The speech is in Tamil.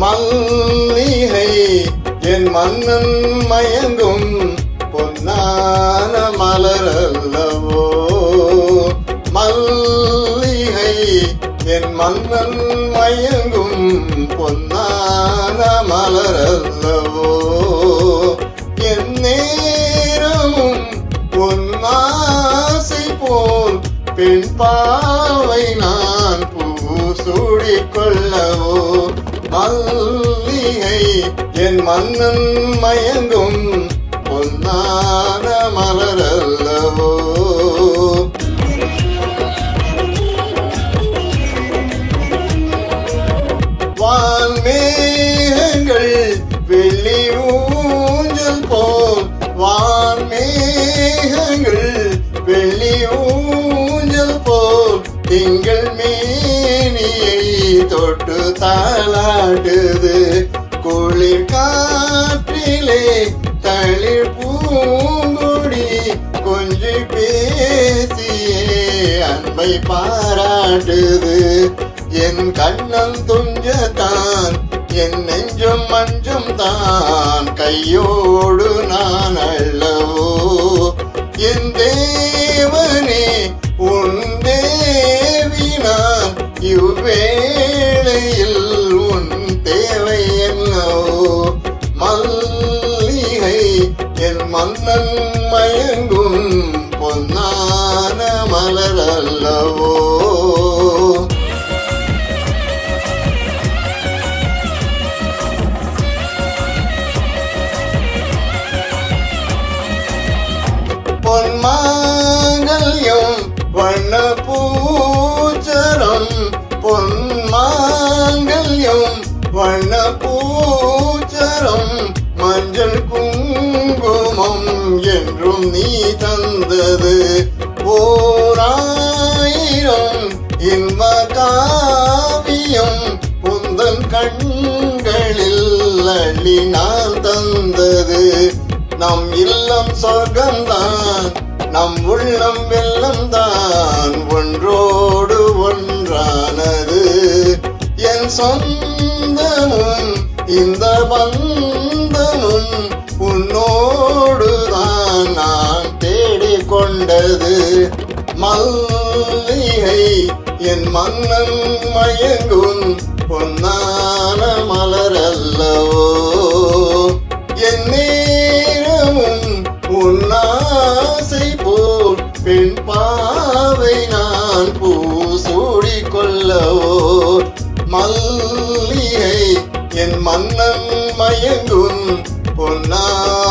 மல்லிகை என் மன்னன் மயங்கும் பொன்னான மலரல்லவோ மல்லிகை என் மன்னன் மயங்கும் பொன்னான மலரல்லவோ என் நேரமும் பொன்னாசை போல் பெண் பாவை நான் பூசூடிக் கொள்ளவோ மல்லிகை என் மன்னன் மயங்கும் பொன்னான மலரல்லவோ வான்மேகங்கள் வெள்ளி ஊஞ்சல் போல் வான்மேகங்கள் வெள்ளி ஊஞ்சல் போல் திங்கள் மேனியை தொட்டு தாளாட்டுது குளிர் காற்றிலே தளிர் பூங்கொடி கொஞ்சி பேசியே அன்பை பாராட்டுது என் கண்ணன் துஞ்சத்தான் என் நெஞ்சம் மஞ்சம் தான் கையோடு நான் அல்லவோ என் தேவனே உன் தேவி நான் இவ்வேளையில் உன் தேவை என்னவோ மல்லிகை என் மன்னன் மயங்கும் பொன்னான மலர் அல்லவோ பொன்மாங்கல்யம் வண்ண பூச்சரம் பொன்மாங்கல்யம் வண்ண பூச்சரம் மஞ்சள் குங்குமம் என்றும் நீ தந்தது ஓராயிரம் இன்ப காவியம் உந்தன் கண்களில் அள்ளி நான் தந்தது நம் இல்லம் சொர்க்கம்தான் நம் உள்ளம் வெள்ளம்தான் ஒன்றோடு ஒன்றானது என் சொந்தமும் இந்த பந்தமும் உன்னோடுதான் நான் தேடிக் கொண்டது மல்லிகை என் மன்னன் மயங்கும் பொன்னான மலர் அல்லவோ என் நேரமும் உன்னாசை போல் பெண் பாவை நான் பூசூடிக் கொள்ளவோ மல்லிகை என் மன்னன் மயங்கும் பொன்னா